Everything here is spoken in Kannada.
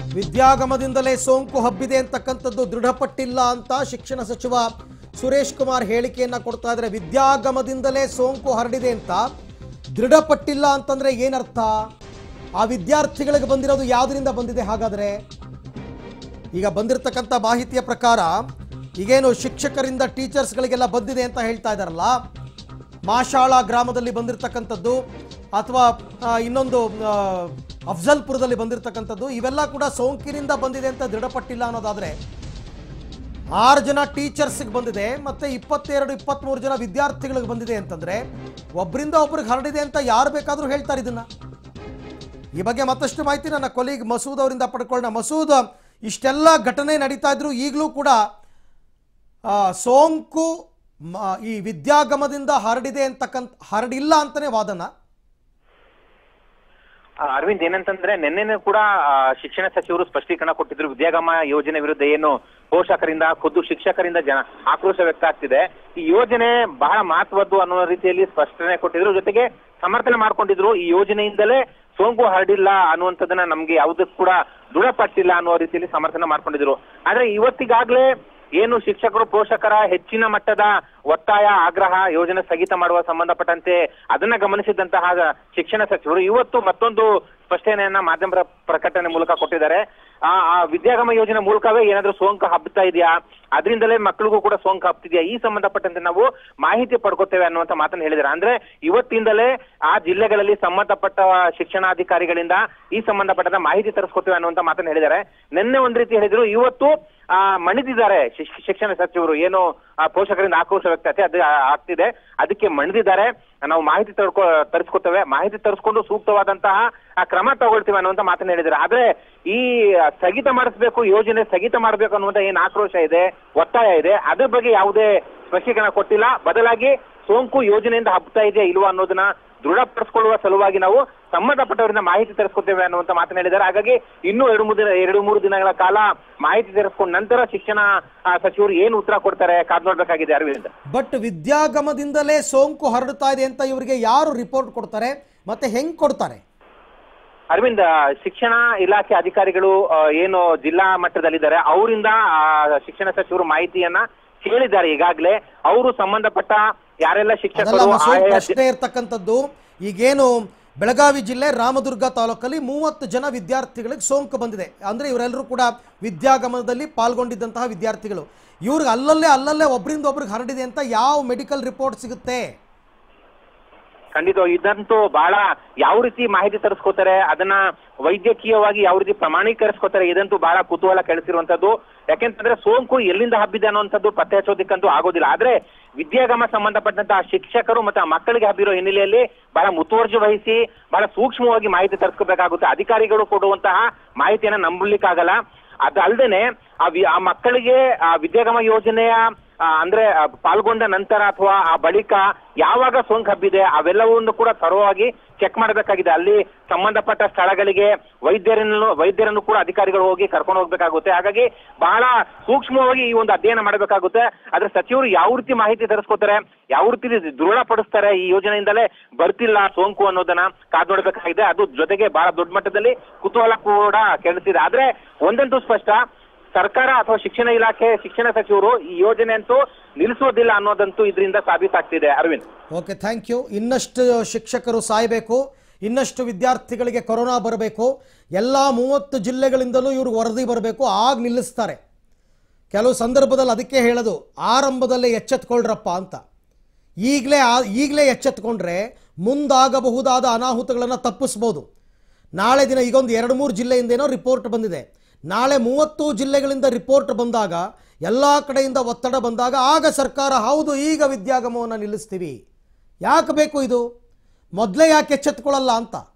ವಿದ್ಯಾಗಮದಿಂದಲೇ ಸೋಂಕು ಹಬ್ಬಿದೆ ಅಂತಕ್ಕಂಥದ್ದು ದೃಢಪಟ್ಟಿಲ್ಲ ಅಂತ ಶಿಕ್ಷಣ ಸಚಿವ ಸುರೇಶ್ ಕುಮಾರ್ ಹೇಳಿಕೆಯನ್ನ ಕೊಡ್ತಾ ಇದ್ದಾರೆ ವಿದ್ಯಾಗಮದಿಂದಲೇ ಸೋಂಕು ಹರಡಿದೆ ಅಂತ ದೃಢಪಟ್ಟಿಲ್ಲ ಅಂತಂದ್ರೆ ಏನರ್ಥ ಆ ವಿದ್ಯಾರ್ಥಿಗಳಿಗೆ ಬಂದಿರೋದು ಯಾವುದರಿಂದ ಬಂದಿದೆ ಹಾಗಾದ್ರೆ ಈಗ ಬಂದಿರತಕ್ಕಂಥ ಮಾಹಿತಿಯ ಪ್ರಕಾರ ಈಗೇನು ಶಿಕ್ಷಕರಿಂದ ಟೀಚರ್ಸ್ಗಳಿಗೆಲ್ಲ ಬಂದಿದೆ ಅಂತ ಹೇಳ್ತಾ ಇದ್ದಾರಲ್ಲ ಮಾಶಾಳ ಗ್ರಾಮದಲ್ಲಿ ಬಂದಿರತಕ್ಕಂಥದ್ದು ಅಥವಾ ಆ, ಇನ್ನೊಂದು ಆ, ಅಫ್ಜಲ್ಪುರದಲ್ಲಿ ಬಂದಿರತಕ್ಕಂಥದ್ದು ಇವೆಲ್ಲ ಕೂಡ ಸೋಂಕಿನಿಂದ ಬಂದಿದೆ ಅಂತ ದೃಢಪಟ್ಟಿಲ್ಲ ಅನ್ನೋದಾದ್ರೆ ಆರು ಜನ ಟೀಚರ್ಸ್ಗೆ ಬಂದಿದೆ ಮತ್ತೆ ಇಪ್ಪತ್ತೆರಡು ಇಪ್ಪತ್ತ್ಮೂರು ಜನ ವಿದ್ಯಾರ್ಥಿಗಳಿಗೆ ಬಂದಿದೆ ಅಂತಂದ್ರೆ ಒಬ್ಬರಿಂದ ಒಬ್ರಿಗೆ ಹರಡಿದೆ ಅಂತ ಯಾರು ಬೇಕಾದರೂ ಹೇಳ್ತಾರೆ ಇದನ್ನ ಈ ಬಗ್ಗೆ ಮತ್ತಷ್ಟು ಮಾಹಿತಿ ನನ್ನ ಕೊಲೀಗ್ ಮಸೂದ್ ಅವರಿಂದ ಪಡ್ಕೊಳ್ಳೋಣ ಮಸೂದ್ ಇಷ್ಟೆಲ್ಲ ಘಟನೆ ನಡೀತಾ ಇದ್ರು ಈಗಲೂ ಕೂಡ ಆ, ಸೋಂಕು ಮ- ಈ ವಿದ್ಯಾಗಮದಿಂದ ಹರಡಿದೆ ಅಂತಕ್ಕಂಥ ಹರಡಿಲ್ಲ ಅಂತಾನೆ ವಾದನ ಆ, ಅರವಿಂದ್ ಏನಂತಂದ್ರೆ ನಿನ್ನೆನೂ ಕೂಡ ಆ, ಶಿಕ್ಷಣ ಸಚಿವರು ಸ್ಪಷ್ಟೀಕರಣ ಕೊಟ್ಟಿದ್ರು ವಿದ್ಯಾಗಮ ಯೋಜನೆ ವಿರುದ್ಧ ಏನು ಪೋಷಕರಿಂದ ಖುದ್ದು ಶಿಕ್ಷಕರಿಂದ ಜನ ಆಕ್ರೋಶ ವ್ಯಕ್ತ ಆಗ್ತಿದೆ ಈ ಯೋಜನೆ ಬಹಳ ಮಹತ್ವದ್ದು ಅನ್ನೋ ರೀತಿಯಲ್ಲಿ ಸ್ಪಷ್ಟನೆ ಕೊಟ್ಟಿದ್ರು ಜೊತೆಗೆ ಸಮರ್ಥನೆ ಮಾಡ್ಕೊಂಡಿದ್ರು ಈ ಯೋಜನೆಯಿಂದಲೇ ಸೋಂಕು ಹರಡಿಲ್ಲ ಅನ್ನುವಂಥದ್ದನ್ನ ನಮ್ಗೆ ಯಾವುದಕ್ಕೂ ಕೂಡ ದೃಢಪಟ್ಟಿಲ್ಲ ಅನ್ನೋ ರೀತಿಯಲ್ಲಿ ಸಮರ್ಥನೆ ಮಾಡ್ಕೊಂಡಿದ್ರು ಆದ್ರೆ ಇವತ್ತಿಗಾಗ್ಲೇ ಏನು ಶಿಕ್ಷಕರು ಪೋಷಕರ ಹೆಚ್ಚಿನ ಮಟ್ಟದ ಒತ್ತಾಯ ಆಗ್ರಹ ಯೋಜನೆ ಸ್ಥಗಿತ ಮಾಡುವ ಸಂಬಂಧಪಟ್ಟಂತೆ ಅದನ್ನ ಗಮನಿಸಿದಂತಹ ಶಿಕ್ಷಣ ಸಚಿವರು ಇವತ್ತು ಮತ್ತೊಂದು ಸ್ಪಷ್ಟನೆಯನ್ನ ಮಾಧ್ಯಮ ಪ್ರ- ಪ್ರಕಟಣೆ ಮೂಲಕ ಕೊಟ್ಟಿದ್ದಾರೆ ಆ ಆ ವಿದ್ಯಾಗಮ ಯೋಜನೆ ಮೂಲಕವೇ ಏನಾದ್ರೂ ಸೋಂಕು ಹಬ್ಬತಾ ಇದೆಯಾ ಅದರಿಂದಲೇ ಮಕ್ಕಳಿಗೂ ಕೂಡ ಸೋಂಕು ಹಬ್ತಿದ್ಯಾ ಈ ಸಂಬಂಧಪಟ್ಟಂತೆ ನಾವು ಮಾಹಿತಿ ಪಡ್ಕೋತೇವೆ ಅನ್ನುವಂತ ಮಾತನ್ನ ಹೇಳಿದ್ದಾರೆ ಅಂದ್ರೆ ಇವತ್ತಿಂದಲೇ ಆ ಜಿಲ್ಲೆಗಳಲ್ಲಿ ಸಂಬಂಧಪಟ್ಟ ಶಿಕ್ಷಣಾಧಿಕಾರಿಗಳಿಂದ ಈ ಸಂಬಂಧಪಟ್ಟಂತ ಮಾಹಿತಿ ತರಿಸ್ಕೊತೇವೆ ಅನ್ನುವಂತ ಮಾತನ್ನ ಹೇಳಿದ್ದಾರೆ ನಿನ್ನೆ ಒಂದ್ ರೀತಿ ಹೇಳಿದ್ರು ಇವತ್ತು ಆ ಮಣಿದಿದ್ದಾರೆ ಶಿಕ್ಷ- ಶಿಕ್ಷಣ ಸಚಿವರು ಏನು ಆ, ಪೋಷಕರಿಂದ ಆಕ್ರೋಶ ವ್ಯಕ್ತತೆ ಅದು ಆ- ಆಗ್ತಿದೆ ಅದಕ್ಕೆ ಮಣಿದಿದ್ದಾರೆ ನಾವು ಮಾಹಿತಿ ತರ್ಕೊ ತರಿಸ್ಕೊತೇವೆ ಮಾಹಿತಿ ತರಿಸ್ಕೊಂಡು ಸೂಕ್ತವಾದಂತಹ ಆ ಕ್ರಮ ತಗೊಳ್ತೀವಿ ಅನ್ನುವಂತ ಮಾತನ್ನ ಹೇಳಿದ್ದಾರೆ ಆದ್ರೆ ಈ ಸ್ಥಗಿತ ಮಾಡಿಸ್ಬೇಕು ಯೋಜನೆ ಸ್ಥಗಿತ ಮಾಡಬೇಕು ಅನ್ನುವಂತ ಏನ್ ಆಕ್ರೋಶ ಇದೆ ಒತ್ತಾಯ ಇದೆ ಅದ್ರ ಬಗ್ಗೆ ಯಾವುದೇ ಸ್ಪಷ್ಟೀಕರಣ ಕೊಟ್ಟಿಲ್ಲ ಬದಲಾಗಿ ಸೋಂಕು ಯೋಜನೆಯಿಂದ ಹಬ್ತಾ ಇದೆಯಾ ಇಲ್ವಾ ಅನ್ನೋದನ್ನ ದೃಢಪಡಿಸಿಕೊಳ್ಳುವ ಸಲುವಾಗಿ ನಾವು ಸಂಬಂಧಪಟ್ಟವರಿಂದ ಮಾಹಿತಿ ತರಿಸ್ಕೊತೇವೆ ಅನ್ನುವಂತ ಮಾತನ್ನ ಹೇಳಿದ್ದಾರೆ ಹಾಗಾಗಿ ಇನ್ನೂ ಎರಡು ಮೂರು ದಿನ ಎರಡು ಮೂರು ದಿನಗಳ ಕಾಲ ಮಾಹಿತಿ ತರಿಸ್ಕೊಂಡ ನಂತರ ಶಿಕ್ಷಣ ಆ, ಸಚಿವರು ಏನು ಉತ್ತರ ಕೊಡ್ತಾರೆ ಕಾದ್ ನೋಡ್ಬೇಕಾಗಿದೆ ಅರವಿಂದ್ ಬಟ್ ವಿದ್ಯಾಗಮದಿಂದಲೇ ಸೋಂಕು ಹರಡ್ತಾ ಇದೆ ಅಂತ ಇವರಿಗೆ ಯಾರು ರಿಪೋರ್ಟ್ ಕೊಡ್ತಾರೆ ಮತ್ತೆ ಹೆಂಗ್ ಕೊಡ್ತಾರೆ ಅರವಿಂದ್ ಆ, ಶಿಕ್ಷಣ ಇಲಾಖೆ ಅಧಿಕಾರಿಗಳು ಆ, ಏನು ಜಿಲ್ಲಾ ಮಟ್ಟದಲ್ಲಿದ್ದಾರೆ ಅವರಿಂದ ಶಿಕ್ಷಣ ಸಚಿವರು ಮಾಹಿತಿಯನ್ನ ಕೇಳಿದ್ದಾರೆ ಈಗಾಗಲೇ ಅವರು ಸಂಬಂಧಪಟ್ಟ ಯಾರೆಲ್ಲ ಅದಲ್ಲ ಶಿಕ್ಷಕರು ಮಸೂದ್ ಆಯಾ ಜಿ- ಪ್ರಶ್ನೆ ಇರ್ತಕ್ಕಂಥದ್ದು ಈಗೇನು ಬೆಳಗಾವಿ ಜಿಲ್ಲೆ ರಾಮದುರ್ಗ ತಾಲೂಕಲ್ಲಿ ಮೂವತ್ತು ಜನ ವಿದ್ಯಾರ್ಥಿಗಳಿಗೆ ಸೋಂಕು ಬಂದಿದೆ ಅಂದ್ರೆ ಇವರೆಲ್ಲರೂ ಕೂಡ ವಿದ್ಯಾಗಮನದಲ್ಲಿ ಪಾಲ್ಗೊಂಡಿದ್ದಂತಹ ವಿದ್ಯಾರ್ಥಿಗಳು ಇವ್ರಿಗೆ ಅಲ್ಲಲ್ಲೇ ಅಲ್ಲಲ್ಲೇ ಒಬ್ಬರಿಂದ ಒಬ್ರಿಗೆ ಹರಡಿದೆ ಅಂತ ಯಾವ ಮೆಡಿಕಲ್ ರಿಪೋರ್ಟ್ ಸಿಗುತ್ತೆ ಖಂಡಿತ ಇದಂತೂ ಬಹಳ ಯಾವ ರೀತಿ ಮಾಹಿತಿ ತರಿಸ್ಕೋತಾರೆ ಅದನ್ನ ವೈದ್ಯಕೀಯವಾಗಿ ಯಾವ ರೀತಿ ಪ್ರಮಾಣೀಕರಿಸ್ಕೋತಾರೆ ಇದಂತೂ ಬಹಳ ಕುತೂಹಲ ಕೆಳಿಸಿರುವಂತದ್ದು ಯಾಕೆಂತಂದ್ರೆ ಸೋಂಕು ಎಲ್ಲಿಂದ ಹಬ್ಬಿದೆ ಅನ್ನುವಂಥದ್ದು ಪತ್ತೆ ಹಚ್ಚೋದಿಕ್ಕಂತೂ ಆಗೋದಿಲ್ಲ ಆದ್ರೆ ವಿದ್ಯಾಗಮ ಸಂಬಂಧಪಟ್ಟಂತಹ ಶಿಕ್ಷಕರು ಮತ್ತೆ ಆ ಮಕ್ಕಳಿಗೆ ಹಬ್ಬಿರೋ ಹಿನ್ನೆಲೆಯಲ್ಲಿ ಬಹಳ ಮುತುವರ್ಜಿ ವಹಿಸಿ ಬಹಳ ಸೂಕ್ಷ್ಮವಾಗಿ ಮಾಹಿತಿ ತರಿಸ್ಕೋಬೇಕಾಗುತ್ತೆ ಅಧಿಕಾರಿಗಳು ಕೊಡುವಂತಹ ಮಾಹಿತಿಯನ್ನ ನಂಬಲಿಕ್ಕಾಗಲ್ಲ ಅದಲ್ದೇನೆ ಆ ವಿ- ಆ ಮಕ್ಕಳಿಗೆ ಆ ವಿದ್ಯಾಗಮ ಯೋಜನೆಯ ಆ, ಅಂದ್ರೆ ಆ, ಪಾಲ್ಗೊಂಡ ನಂತರ ಅಥವಾ ಆ ಬಳಿಕ ಯಾವಾಗ ಸೋಂಕು ಹಬ್ಬಿದೆ ಅವೆಲ್ಲವನ್ನು ಕೂಡ ತರವಾಗಿ ಚೆಕ್ ಮಾಡಬೇಕಾಗಿದೆ ಅಲ್ಲಿ ಸಂಬಂಧಪಟ್ಟ ಸ್ಥಳಗಳಿಗೆ ವೈದ್ಯರನ್ನು ವೈದ್ಯರನ್ನು ಕೂಡ ಅಧಿಕಾರಿಗಳು ಹೋಗಿ ಕರ್ಕೊಂಡು ಹೋಗ್ಬೇಕಾಗುತ್ತೆ ಹಾಗಾಗಿ ಬಹಳ ಸೂಕ್ಷ್ಮವಾಗಿ ಈ ಒಂದು ಅಧ್ಯಯನ ಮಾಡಬೇಕಾಗುತ್ತೆ ಆದ್ರೆ ಸಚಿವರು ಯಾವ ರೀತಿ ಮಾಹಿತಿ ತರಿಸ್ಕೋತಾರೆ ಯಾವ ರೀತಿ ದೃಢಪಡಿಸ್ತಾರೆ ಈ ಯೋಜನೆಯಿಂದಲೇ ಬರ್ತಿಲ್ಲ ಸೋಂಕು ಅನ್ನೋದನ್ನ ಕಾದ್ ನೋಡ್ಬೇಕಾಗಿದೆ ಅದು ಜೊತೆಗೆ ಬಹಳ ದೊಡ್ಡ ಮಟ್ಟದಲ್ಲಿ ಕುತೂಹಲ ಕೂಡ ಕೆಳಿಸಿದೆ ಆದ್ರೆ ಒಂದಂತೂ ಸ್ಪಷ್ಟ ಸರ್ಕಾರ ಅಥವಾ ಶಿಕ್ಷಣ ಇಲಾಖೆ ಶಿಕ್ಷಣ ಸಚಿವರು ಈ ಯೋಜನೆ ಅಂತೂ ನಿಲ್ಲಿಸೋದಿಲ್ಲ ಅನ್ನೋದಂತೂ ಇದರಿಂದ ಸಾಬೀತಾಗ್ತಿದೆ ಅರವಿಂದ್ ಓಕೆ ಥ್ಯಾಂಕ್ ಯು ಇನ್ನಷ್ಟು ಶಿಕ್ಷಕರು ಸಾಯಬೇಕು ಇನ್ನಷ್ಟು ವಿದ್ಯಾರ್ಥಿಗಳಿಗೆ ಕೊರೋನಾ ಬರಬೇಕು ಎಲ್ಲ ಮೂವತ್ತು ಜಿಲ್ಲೆಗಳಿಂದಲೂ ಇವ್ರಿಗೆ ವರದಿ ಬರಬೇಕು ಆಗ ನಿಲ್ಲಿಸ್ತಾರೆ ಕೆಲವು ಸಂದರ್ಭದಲ್ಲಿ ಅದಕ್ಕೆ ಹೇಳೋದು ಆರಂಭದಲ್ಲೇ ಎಚ್ಚೆತ್ಕೊಳ್ರಪ್ಪ ಅಂತ ಈಗಲೇ ಈಗಲೇ ಎಚ್ಚೆತ್ಕೊಂಡ್ರೆ ಮುಂದಾಗಬಹುದಾದ ಅನಾಹುತಗಳನ್ನು ತಪ್ಪಿಸ್ಬೋದು ನಾಳೆ ದಿನ ಈಗೊಂದು ಎರಡು ಮೂರು ಜಿಲ್ಲೆಯಿಂದೇನೋ ರಿಪೋರ್ಟ್ ಬಂದಿದೆ ನಾಳೆ ಮೂವತ್ತು ಜಿಲ್ಲೆಗಳಿಂದ ರಿಪೋರ್ಟ್ ಬಂದಾಗ ಎಲ್ಲ ಕಡೆಯಿಂದ ಒತ್ತಡ ಬಂದಾಗ ಆಗ ಸರ್ಕಾರ ಹೌದು ಈಗ ವಿದ್ಯಾಗಮವನ್ನು ನಿಲ್ಲಿಸ್ತೀವಿ ಯಾಕೆ ಬೇಕು ಇದು ಮೊದಲೇ ಯಾಕೆ ಎಚ್ಚೆತ್ಕೊಳ್ಳಲ್ಲ ಅಂತ